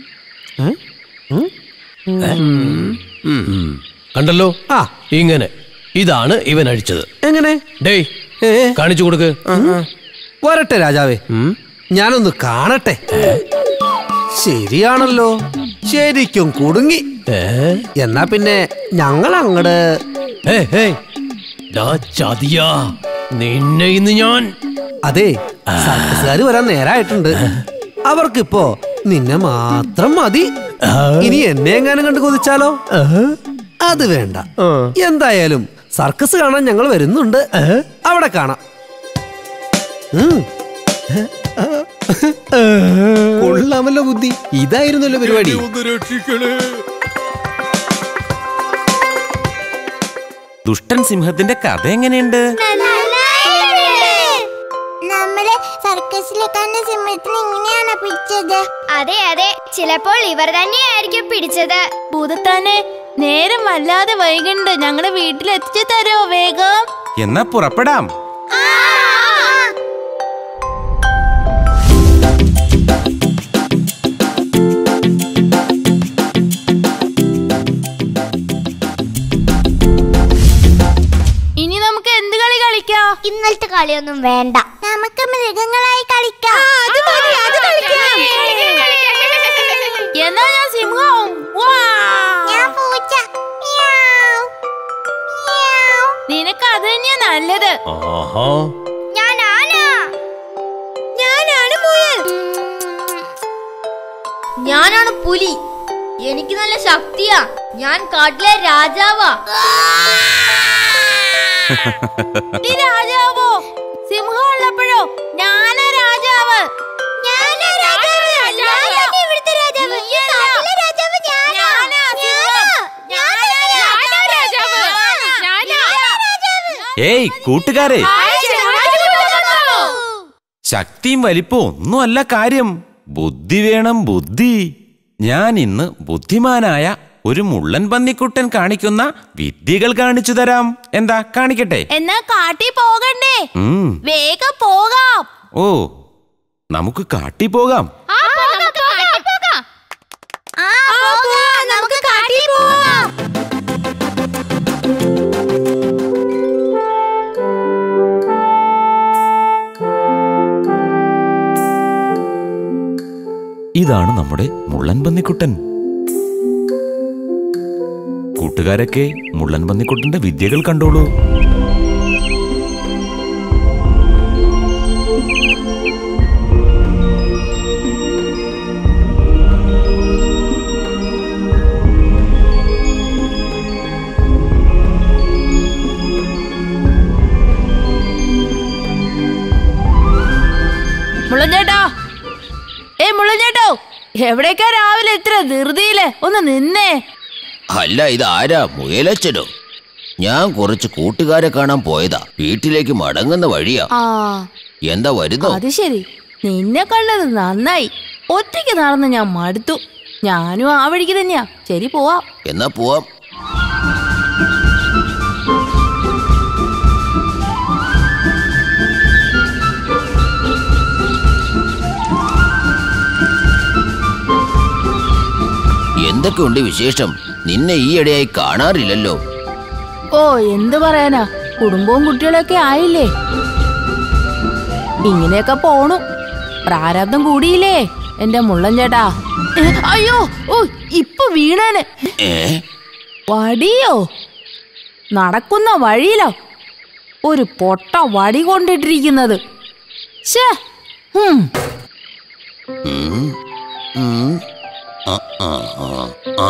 ഏ? ഉം. കണ്ടല്ലോ
ആ
ഇങ്ങനെ ഇതാണ് ഇവൻ അഴിച്ചത്
എങ്ങനെ
ഡേയ്
ഏ
കാണിച്ചു കൊടുക്ക്
വരട്ടെ രാജാവേ
ഉം.
ഞാനൊന്ന് കാണട്ടെ ശരിയാണല്ലോ ശരിക്കും കുടുങ്ങി
ഏ?
എന്നാ പിന്നെ ഞങ്ങൾ അങ്ങട്
ഏയ്, ഏയ്. ഡാ ചതിയാ നിന്നെ ഇന്ന് ഞാൻ
അതെ സർക്കസുകാര് വരാൻ നേരായിട്ടുണ്ട് അവർക്കിപ്പോ നിന്നെ മാത്രം മതി ഇനി എന്നെ എങ്ങാനും കണ്ട് കൊതിച്ചാലോ അത് വേണ്ട എന്തായാലും സർക്കസ് കാണാൻ ഞങ്ങൾ വരുന്നുണ്ട് അവിടെ കാണാം ഉം.
കൊള്ളാമല്ലോ ബുദ്ധി ഇതായിരുന്നല്ലോ പരിപാടി
ദുഷ്ടൻ സിംഹത്തിന്റെ കഥ എങ്ങനെയുണ്ട്
നമ്മൾ നമ്മള് സർക്കസിലെ കണ്ട സിംഹത്തിന് ഇങ്ങനെയാണോ പിടിച്ചത് അതെ അതെ ചിലപ്പോൾ ഇവർ തന്നെയായിരിക്കും പിടിച്ചത്
ഭൂതത്താനെ നേരം വല്ലാതെ വൈകുന്നുണ്ട് ഞങ്ങളുടെ വീട്ടിൽ എത്തിച്ചു തരോ വേഗം
എന്നാ പുറപ്പെടാം
ഇനി നമുക്ക് എന്ത് കളി കളിക്കാം
ഇന്നലത്തെ കളിയൊന്നും വേണ്ട നമുക്ക് മൃഗങ്ങളായി കളിക്കാം അത് മതി അത് കളിക്കാം
എന്നാ ഞാൻ സിംഹം വാ.
ഞാൻ പൂച്ച മിയാവ്. മിയാവ്.
നിനക്ക് അത് തന്നെയാ നല്ലത്
ആഹാ
ഞാൻ ആന ഞാനാണ് മുയൽ
ഞാനാണ് പുലി എനിക്ക് നല്ല ശക്തിയാ ഞാൻ കാട്ടിലെ രാജാവാ
നീ രാജാവോ സിംഹം ഉള്ളപ്പോഴോ ഞാനാ രാജാവ്
ഞാനാ രാജാവ് ഞാനാണ് ഇവിടുത്തെ രാജാവ് ഈ കാട്ടിലെ രാജാവ് ഞാനാ ഞാനാ രാജാവ്
ഏയ് കൂട്ടുകാരെ ശക്തിയും വലിപ്പവും ഒന്നുമല്ല കാര്യം ബുദ്ധി വേണം ബുദ്ധി ഞാൻ ഇന്ന് ബുദ്ധിമാനായ ഒരു മുള്ളൻ പന്നിക്കുട്ടൻ കാണിക്കുന്ന വിദ്യകൾ കാണിച്ചു തരാം എന്താ കാണിക്കട്ടെ
എന്നാ കാട്ടി പോകണ്ടേ
ഉം
വേഗം പോകാം
ഓ നമുക്ക് കാട്ടി പോകാം
നമുക്ക് കാട്ടിൽ പോവാം
ഇതാണ് നമ്മുടെ മുള്ളൻ പന്നിക്കുട്ടൻ കൂട്ടുകാരൊക്കെ മുള്ളൻ പന്നിക്കുട്ടന്റെ വിദ്യകൾ കണ്ടോളൂ
മുള്ളഞ്ചേട്ടാ ഏ മുള്ളഞ്ചേട്ടോ എവിടേക്കാ രാവിലെ ഇത്ര ധൃതിയില് ഒന്ന് നിന്നേ
അല്ല ഇത് ആരാ മുയലച്ചനോ ഞാൻ കുറച്ച് കൂട്ടുകാരെ കാണാൻ പോയതാ വീട്ടിലേക്ക് മടങ്ങുന്ന വഴിയാ
ആ
എന്താ വരുന്നോ
അത് ശരി നിന്നെ കണ്ടത് നന്നായി ഒറ്റയ്ക്ക് നടന്ന് ഞാൻ മടുത്തു ഞാനും ആ വഴിക്ക് തന്നെയാ ശരി പോവാം
എന്നാ പോവാം എന്തൊക്കെയുണ്ട് വിശേഷം നിന്നെ ഈയിടെയായി കാണാറില്ലല്ലോ
ഓ എന്ത് പറയാനാ കുടുംബവും കുട്ടികളൊക്കെ ആയില്ലേ ഇങ്ങനെയൊക്കെ പോണു പ്രാരബ്ധം കൂടിയില്ലേ എന്റെ മുള്ളൻ ചേട്ടാ ഏ, അയ്യോ ഓ ഇപ്പൊ വീണേന്
ഏ
വടിയോ നടക്കുന്ന വഴിയിലോ ഒരു പൊട്ട വടി കൊണ്ടിട്ടിരിക്കുന്നത് ശ്ശേ, ഹും.
ഉം, ഉം, ആ, ആ, ആ, ആ.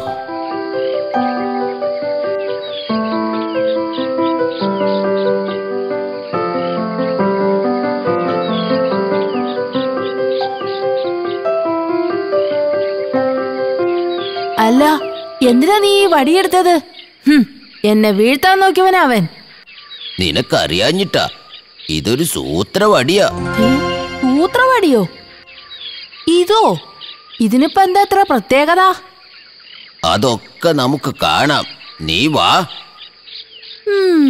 അല്ല എന്തിനാ നീ ഈ വടിയെടുത്തത് ഹും, എന്നെ വീഴ്ത്താൻ നോക്കിയവനാ അവൻ
നിനക്കറിയാഞ്ഞിട്ടാ ഇതൊരു സൂത്രവടിയാ
ഏ, സൂത്രവടിയോ ഇതോ ഇതിനിപ്പോ എന്താ ഇത്ര പ്രത്യേകത
അതൊക്കെ നമുക്ക് കാണാം നീ വാ
ഉം.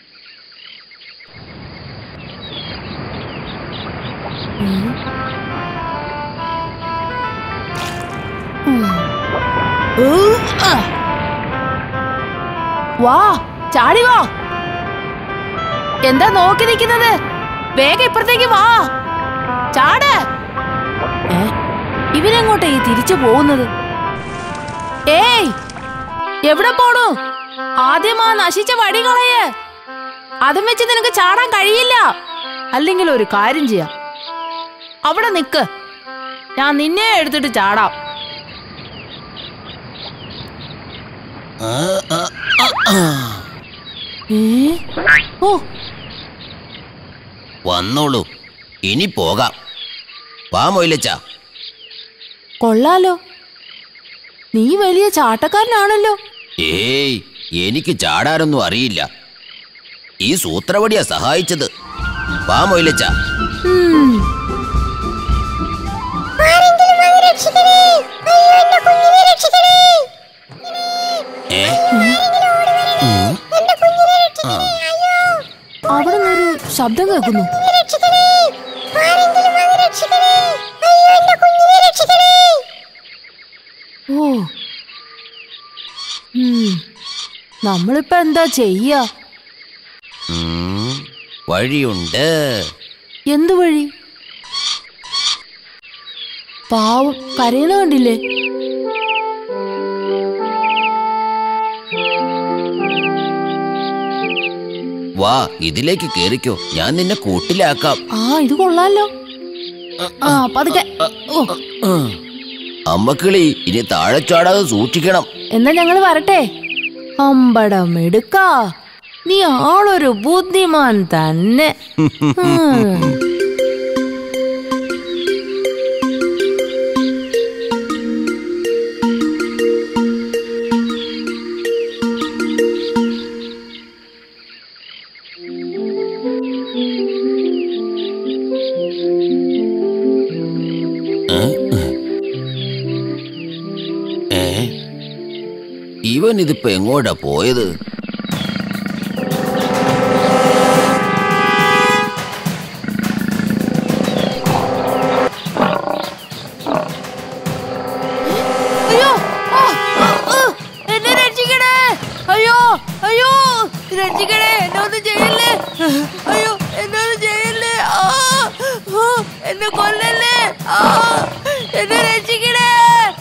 ഉം. ഉം. ഊ, ആ. വാ ചാടി വാ എന്താ നോക്കി നിൽക്കുന്നത് വേഗം ഇപ്പുറത്തേക്ക് വാ ചാട് ഏ ഇവരെങ്ങോട്ടാ ഈ തിരിച്ചു പോകുന്നത് ഏയ് എവിടെ പോണു ആദ്യം ആ നശിച്ച വടി കളയ് അതും വെച്ച് നിനക്ക് ചാടാൻ കഴിയില്ല അല്ലെങ്കിൽ ഒരു കാര്യം ചെയ്യാം അവിടെ നിക്ക് ഞാൻ നിന്നെ എടുത്തിട്ട് ചാടാം
ആ, ആ, ആ, ആ.
ഏ? ഓ
വന്നോളൂ ഇനി പോകാം വാ മൊയിലച്ച
കൊള്ളാലോ നീ വലിയ ചാട്ടക്കാരനാണല്ലോ
ഏയ് എനിക്ക് ചാടാനൊന്നും അറിയില്ല ഈ സൂത്രവടിയാ സഹായിച്ചത് വാ മൊയിലച്ച
ഉം.
ഏ ഉം. ആ
അവിടെ നിന്നൊരു ശബ്ദം കേൾക്കുന്നു ഓ ഉം. നമ്മളിപ്പോ എന്താ ചെയ്യാ
ഉം. വഴിയുണ്ട്
എന്തു വഴി പാവം കരയുന്ന കണ്ടില്ലേ
വാ ഇതിലേക്ക് കേറിക്കോ ഞാൻ നിന്നെ കൂട്ടിലാക്കാം
ആ ഇത് കൊള്ളാലോ ആ പതുക്കെ ഓ
അമ്മക്കിളി ഇനി താഴെ ചാടാതെ സൂക്ഷിക്കണം
എന്നാ ഞങ്ങള് വരട്ടെ അമ്പടം എടുക്കാ നീ ആളൊരു ബുദ്ധിമാൻ തന്നെ ഉം.
ഏ ഇവൻ ഇതിപ്പോ എങ്ങോട്ടാ പോയത്
അയ്യോ ആ, ആ, ആ, എന്നെ രക്ഷിക്കണേ അയ്യോ അയ്യോ രക്ഷിക്കണേ എന്നെ ഒന്നും ചെയ്യല്ലേ അയ്യോ എന്നെ ഒന്നും ചെയ്യല്ലേ ആ, ആ, എന്നെ കൊല്ലല്ലേ ആ, എന്നെ രക്ഷിക്കണേ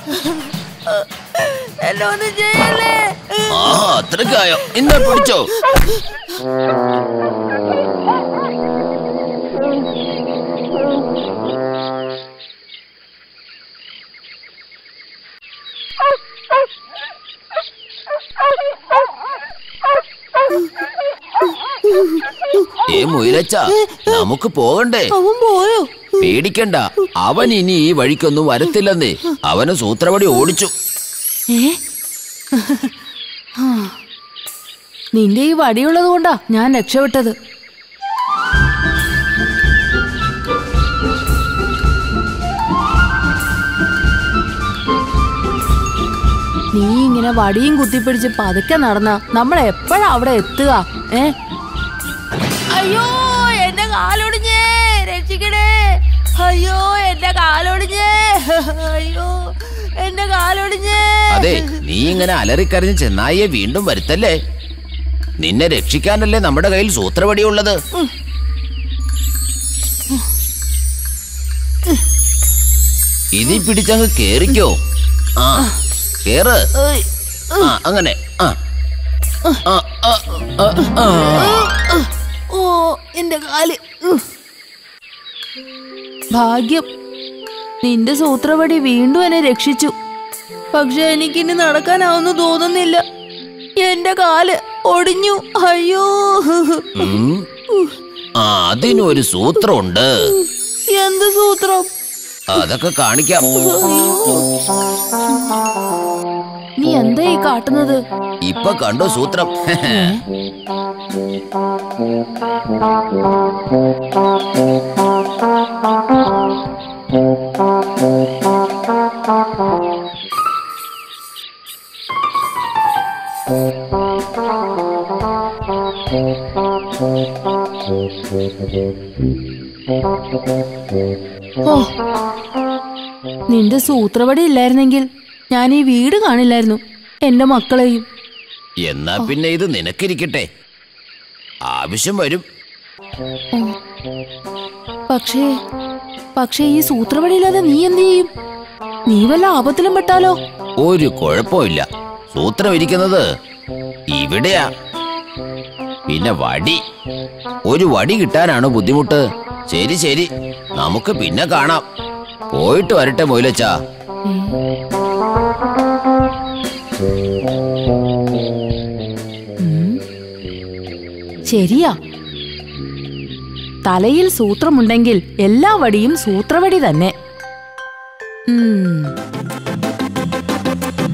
എന്നെ ഒന്നും ചെയ്യല്ലേ
ആ അത്രക്കായോ എന്നെ പിടിച്ചോ ഏ മുയിലച്ച നമുക്ക് പോകണ്ടേ
അവൻ പോയോ
പേടിക്കണ്ട അവൻ ഇനി ഈ വഴിക്കൊന്നും വരത്തില്ലെന്നേ അവന് സൂത്രവടി ഓടിച്ചു
ഏ ആ. നിന്റെ ഈ വടിയുള്ളത് കൊണ്ടാ ഞാൻ രക്ഷപ്പെട്ടത് നീ ഇങ്ങനെ വടിയും കുത്തിപ്പിടിച്ച് പതുക്കെ നടന്ന നമ്മൾ എപ്പോഴാ അവിടെ എത്തുക ഏ അയ്യോ എന്റെ കാലൊടിഞ്ഞേ രക്ഷിക്കണേ അയ്യോ എന്റെ കാലൊടിഞ്ഞേ അയ്യോ എന്റെ കാലൊടിഞ്ഞേ
അതെ നീ ഇങ്ങനെ അലറിക്കരഞ്ഞ് ചെന്നായിയെ വീണ്ടും വരുത്തല്ലേ നിന്നെ രക്ഷിക്കാനല്ലേ നമ്മുടെ കയ്യിൽ സൂത്രവടിയുള്ളത് ഇതി പിടിച്ചങ്ങ് കേറിക്കോ ആ കേറ്
ഏയ്.
ആ അങ്ങനെ ആ ആ, ആ, ആ, ആ.
ഓ എന്റെ കാല് ഉഹ്. ഭാഗ്യം നിന്റെ സൂത്രവടി വീണ്ടും എന്നെ രക്ഷിച്ചു പക്ഷെ എനിക്കിനി നടക്കാനാവുന്നു തോന്നുന്നില്ല എന്റെ കാല് ഒടിഞ്ഞു അയ്യോ
ഉം. ആ അതിനൊരു സൂത്രമുണ്ട്
എന്ത് സൂത്രം
അതൊക്കെ കാണിക്കാം
നീ എന്താ ഈ കാട്ടുന്നത്
ഇപ്പൊ കണ്ടോ സൂത്രം
ഓ നിന്റെ സൂത്രവടി ഇല്ലായിരുന്നെങ്കിൽ ഞാൻ ഈ വീട് കാണില്ലായിരുന്നു എന്റെ മക്കളെയും
എന്നാ പിന്നെ ഇത് നിനക്കിരിക്കട്ടെ ആവശ്യം വരും
പക്ഷേ പക്ഷേ ഈ സൂത്രവടിയില്ലാതെ നീ എന്ത് ചെയ്യും നീ വല്ല ആപത്തിലും പെട്ടാലോ
ഒരു കുഴപ്പമില്ല സൂത്രം ഇരിക്കുന്നത് ഇവിടെയാ പിന്നെ വടി ഒരു വടി കിട്ടാനാണ് ബുദ്ധിമുട്ട് ശരി ശരി നമുക്ക് പിന്നെ കാണാം പോയിട്ട് വരട്ടെ മൊയിലച്ചാ
ശരിയാ തലയിൽ സൂത്രമുണ്ടെങ്കിൽ എല്ലാ വടിയും സൂത്രവടി തന്നെ ഉം,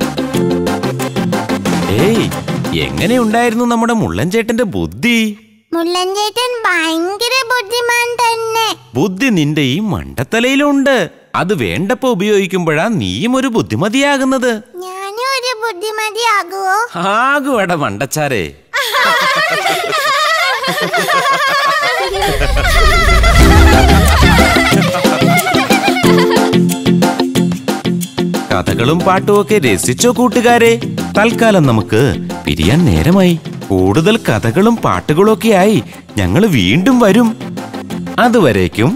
ഏയ് എങ്ങനെയുണ്ടായിരുന്നു നമ്മുടെ മുള്ളൻചേട്ടന്റെ ബുദ്ധി
മുള്ളൻചേട്ടൻ ഭയങ്കര ബുദ്ധിമാൻ തന്നെ
ബുദ്ധി നിന്റെ ഈ മണ്ടത്തലയിലുണ്ട് അത് വേണ്ടപ്പോ ഉപയോഗിക്കുമ്പോഴാ നീയും ഒരു ബുദ്ധിമതിയാകുന്നത്
ഞാനും ഒരു ബുദ്ധിമതിയാകുവോ
ആകുവട മണ്ടച്ചാരേ കഥകളും പാട്ടും ഒക്കെ രസിച്ചോ കൂട്ടുകാരെ തൽക്കാലം നമുക്ക് പിരിയാൻ നേരമായി കൂടുതൽ കഥകളും പാട്ടുകളും ഒക്കെയായി ഞങ്ങൾ വീണ്ടും വരും അതുവരേക്കും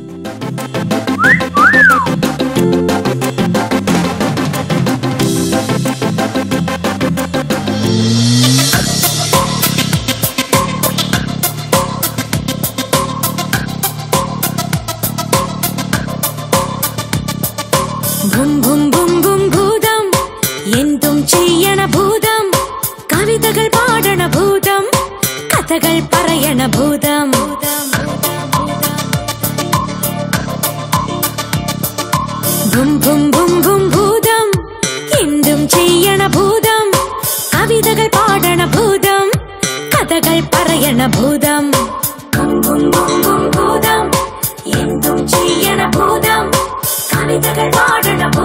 ബും ബും ബും ബും ഭൂതം എന്തും ചെയ്യണ ഭൂതം കവിതകൾ പാടണ ഭൂതം കഥകൾ പറയണ ഭൂതം ബും ബും ബും ബും ഭൂതം എന്തും ചെയ്യണ ഭൂതം കവിതകൾ പാടണ ഭൂതം കഥകൾ പറയണ ഭൂതം ബും ബും ബും ബും ഭൂതം എന്തും ചെയ്യണ ഭൂതം കവിതകൾ പാടണ ഭൂതം